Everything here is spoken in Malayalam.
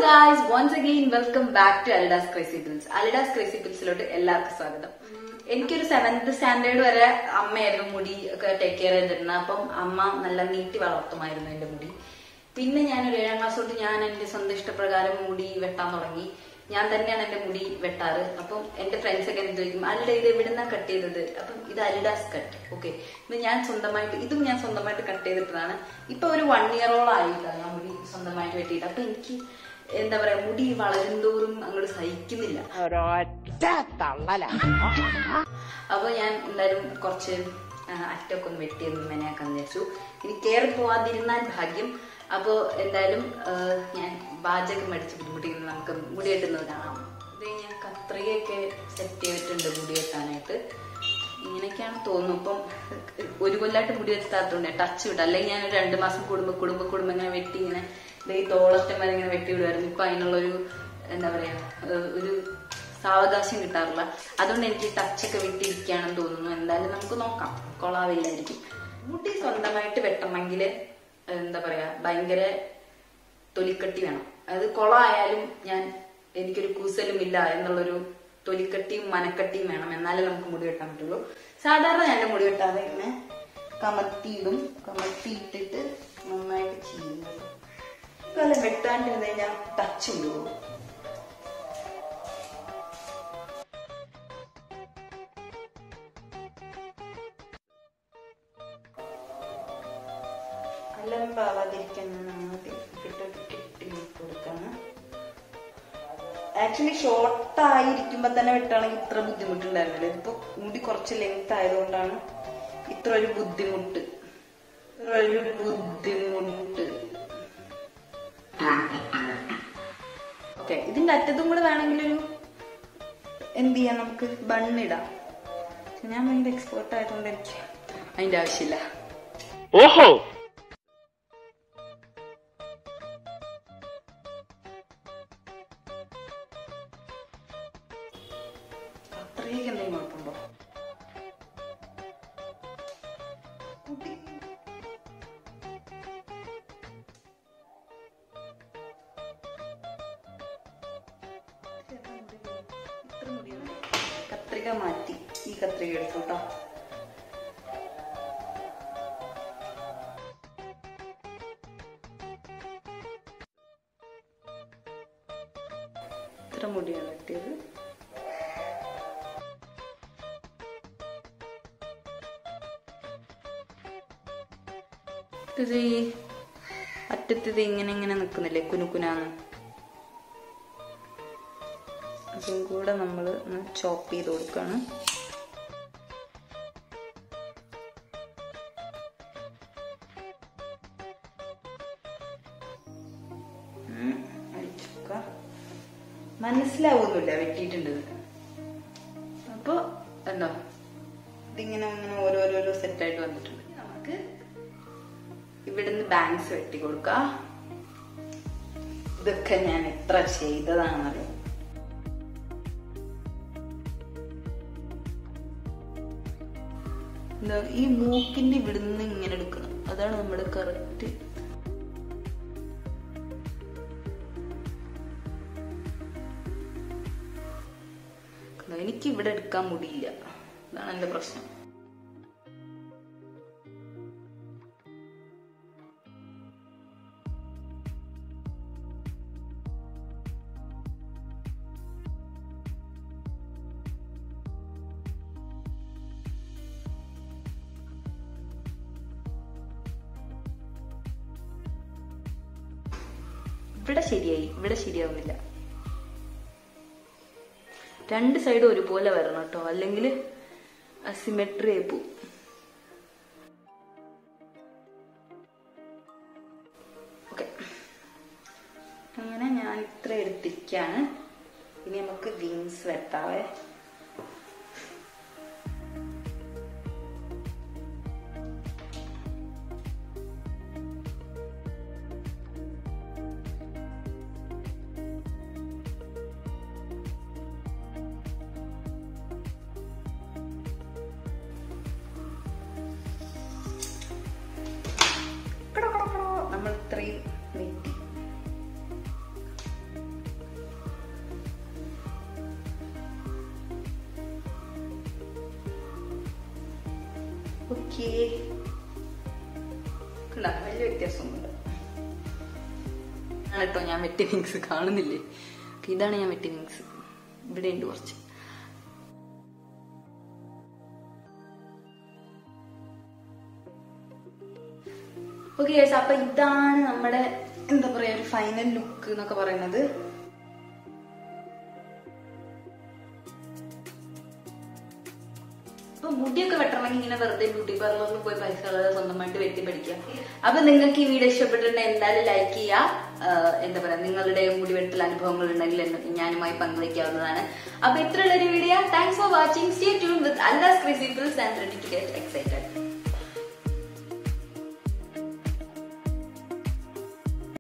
Guys once again welcome back to Alidas crazy pills Alidas crazy പിൽസിലോട്ട് എല്ലാവർക്കും സ്വാഗതം എനിക്കൊരു സെവന്ത് സ്റ്റാൻഡേർഡ് വരെ അമ്മയായിരുന്നു മുടി ഒക്കെ ടേക്ക് കെയർ ചെയ്തിരുന്നത് അപ്പം അമ്മ നല്ല നീട്ടി വളർത്തുമായിരുന്നു എന്റെ മുടി പിന്നെ ഞാൻ ഒരു ഏഴാം ക്ലാസ് തൊട്ട് ഞാൻ എന്റെ സ്വന്തം ഇഷ്ടപ്രകാരം മുടി വെട്ടാൻ തുടങ്ങി ഞാൻ തന്നെയാണ് എന്റെ മുടി വെട്ടാറ് അപ്പം എന്റെ ഫ്രണ്ട്സ് ഒക്കെ എന്ത് ചോദിക്കും അല്ല ഇത് എവിടുന്നാ കട്ട് ചെയ്തത് അപ്പം ഇത് അലിഡാസ് കട്ട് ഓക്കെ ഇത് ഞാൻ സ്വന്തമായിട്ട് ഇതും ഞാൻ സ്വന്തമായിട്ട് കട്ട് ചെയ്തിട്ടതാണ് ഇപ്പൊ ഒരു വൺ ഇയറോളം ആയിട്ടാണ് ഞാൻ മുടി സ്വന്തമായിട്ട് വെട്ടിയിട്ട് അപ്പൊ എനിക്ക് എന്താ പറയാ മുടി വളരുന്തോറും അങ്ങോട്ട് സഹിക്കുന്നില്ല ഒരൊറ്റ തള്ളല അപ്പൊ ഞാൻ എന്തായാലും കുറച്ച് ആ, അറ്റൊക്കെ ഒന്ന് വെട്ടിയൊന്ന് മെനയാക്കാന്ന് വിചാരിച്ചു ഇനി കയറി പോവാതിരുന്നാൽ ഭാഗ്യം അപ്പോ എന്തായാലും ആ, ഞാൻ പാചകം മേടിച്ച് ബുദ്ധിമുട്ടിക്കുന്നത് നമുക്ക് മുടി വെട്ടുന്നത് കാണാം ഇത് ഞാൻ കത്രികയൊക്കെ സെറ്റ് ചെയ്തിട്ടുണ്ട് മുടി വെട്ടാനായിട്ട് ഇങ്ങനെയൊക്കെയാണ് തോന്നുന്നു ഇപ്പം ഒരു കൊല്ലായിട്ട് മുടി വെച്ചാത്തോണ്ട് ടച്ച് വിട്ട അല്ലെങ്കിൽ ഞാൻ ഒരു രണ്ട് മാസം കൂടുമ്പോ കുടുംബ കുടുംബം ഇങ്ങനെ വെട്ടി ഇങ്ങനെ ദേ ഈ തോളത്തെ വരെ ഇങ്ങനെ വെട്ടി വിടുമായിരുന്നു ഇപ്പൊ അതിനുള്ളൊരു എന്താ പറയാ ഏഹ് ഒരു സാവകാശം കിട്ടാറില്ല അതുകൊണ്ട് എനിക്ക് ടച്ചൊക്കെ വിട്ടിരിക്കുകയാണെന്ന് തോന്നുന്നു എന്തായാലും നമുക്ക് നോക്കാം കൊളാവില്ലായിരിക്കും മുടി സ്വന്തമായിട്ട് വെട്ടണമെങ്കിൽ എന്താ പറയാ ഭയങ്കര തൊലിക്കട്ടി വേണം അത് കൊളായാലും ഞാൻ എനിക്കൊരു കൂസലും ഇല്ല എന്നുള്ളൊരു തൊലിക്കട്ടിയും മനക്കട്ടിയും വേണം എന്നാലേ നമുക്ക് മുടി വെട്ടാൻ പറ്റുള്ളൂ സാധാരണ ഞാൻ എൻ്റെ മുടി വെട്ടാതെ ഇങ്ങനെ കമത്തിയിടും കമത്തി ഇട്ടിട്ട് നന്നായിട്ട് ചെയ്യുന്നത് ഇതെല്ലാം വെട്ടാണ്ടിരുന്ന് കഴിഞ്ഞാൽ ടച്ച് വിടുള്ളൂ അലമ്പാവാതിരിക്കാൻ ഞാൻ ആദ്യം ഇട്ടിട്ട് കെട്ടി കൊടുക്കാണ് ആക്ച്വലി ഷോർട്ട് ആയിരിക്കുമ്പോ തന്നെ വെട്ടാണെങ്കിൽ ഇത്ര ബുദ്ധിമുട്ടുണ്ടായിരുന്നില്ല ഇതിപ്പോ മുടി കുറച്ച് ലെങ്ത് ആയതുകൊണ്ടാണ് ഇത്ര ഒരു ബുദ്ധിമുട്ട് ഇത്ര ഒരു ബുദ്ധിമുട്ട് ഓക്കെ ഇതിന്റെ അറ്റത്തും കൂടെ വേണമെങ്കിൽ ഒരു എന്ത് ചെയ്യാം നമുക്ക് ബണ്ണിടാം പക്ഷെ ഞാൻ ഭയങ്കര എക്സ്പേർട്ട് ആയതുകൊണ്ട് എനിക്ക് അതിന്റെ ആവശ്യമില്ല ഓഹോ അത്രയ്ക്ക് എന്തെങ്കിലും കുഴപ്പമുണ്ടോ കുട്ടി ഇത്ര മുടിയുണ്ടോ? കത്രിക മാറ്റി ഈ കത്രിക എടുത്തു കേട്ടോ ഇത്ര മുടിയാണ് വെട്ടിയത് ഇത് ഈ അറ്റത്ത് ഇത് ഇങ്ങനെ ഇങ്ങനെ നിൽക്കുന്നില്ലേ കുനുക്കുനാന്ന് അതും കൂടെ നമ്മൾ ഒന്ന് ചോപ്പ് ചെയ്ത് കൊടുക്കാണ് ഉം, അടിച്ചെടുക്ക. മനസ്സിലാവുന്നില്ല വെട്ടിയിട്ടുണ്ട് അപ്പൊ എന്താ ഇതിങ്ങനെ ഇങ്ങനെ ഓരോരോരോ സെറ്റായിട്ട് വന്നിട്ടുണ്ട് നമുക്ക് ഇവിടുന്ന് ബാങ്ക്സ് വെട്ടി കൊടുക്ക ഇതൊക്കെ ഞാൻ എത്ര ചെയ്തതാണല്ലോ എന്താ ഈ മൂക്കിന്റെ ഇവിടുന്ന് ഇങ്ങനെ എടുക്കണം അതാണ് നമ്മുടെ കറക്റ്റ് എനിക്ക് ഇവിടെ എടുക്കാൻ മുടിയില്ല അതാണ് എന്റെ പ്രശ്നം ഇവിടെ ശരിയായി ഇവിടെ ശരിയാവുന്നില്ല രണ്ട് സൈഡും ഒരുപോലെ വരണം കേട്ടോ അല്ലെങ്കിൽ അസിമെട്രി ആയി പോവും ഓക്കെ അങ്ങനെ ഞാൻ ഇത്ര എടുത്തിരിക്കാണ് ഇനി നമുക്ക് വിങ്സ് വെട്ടാവേ കടോ, കടോ, കടോ. നമ്മൾ ഇത്രയും വെട്ടി ഓക്കേ കണ്ടോ? വലിയ വ്യത്യാസമൊന്നുമില്ല ആണ് കേട്ടോ ഞാൻ വെട്ടി വിങ്സ് കാണുന്നില്ലേ Okay, ഇതാണ് ഞാൻ വെട്ടി വിങ്സ് ഇവിടെ ഉണ്ട് കുറച്ച് ഓക്കെ ഗൈസ് അപ്പൊ ഇതാണ് നമ്മുടെ എന്താ പറയാ ഒരു ഫൈനൽ ലുക്ക് എന്നൊക്കെ പറയുന്നത് അപ്പൊ മുടിയൊക്കെ വെട്ടണമെങ്കിൽ ഇങ്ങനെ വെറുതെ ബ്യൂട്ടി പാർലറിൽ പോയി പൈസ കളയാതെ സ്വന്തമായിട്ട് വെട്ടി പഠിക്കുക അപ്പൊ നിങ്ങൾക്ക് ഈ വീഡിയോ ഇഷ്ടപ്പെട്ടിട്ടുണ്ടെങ്കിൽ എന്തായാലും ലൈക്ക് ചെയ്യുക ആഹ് എന്താ പറയാ നിങ്ങളുടെ മുടി വെട്ടൽ അനുഭവങ്ങൾ ഉണ്ടെങ്കിൽ എന്നെ- ഞാനുമായി പങ്കുവയ്ക്കാവുന്നതാണ് അപ്പൊ ഇത്രയുള്ള ഒരു video thanks for watching stay tune with Alidas crazy pills and ready to get excited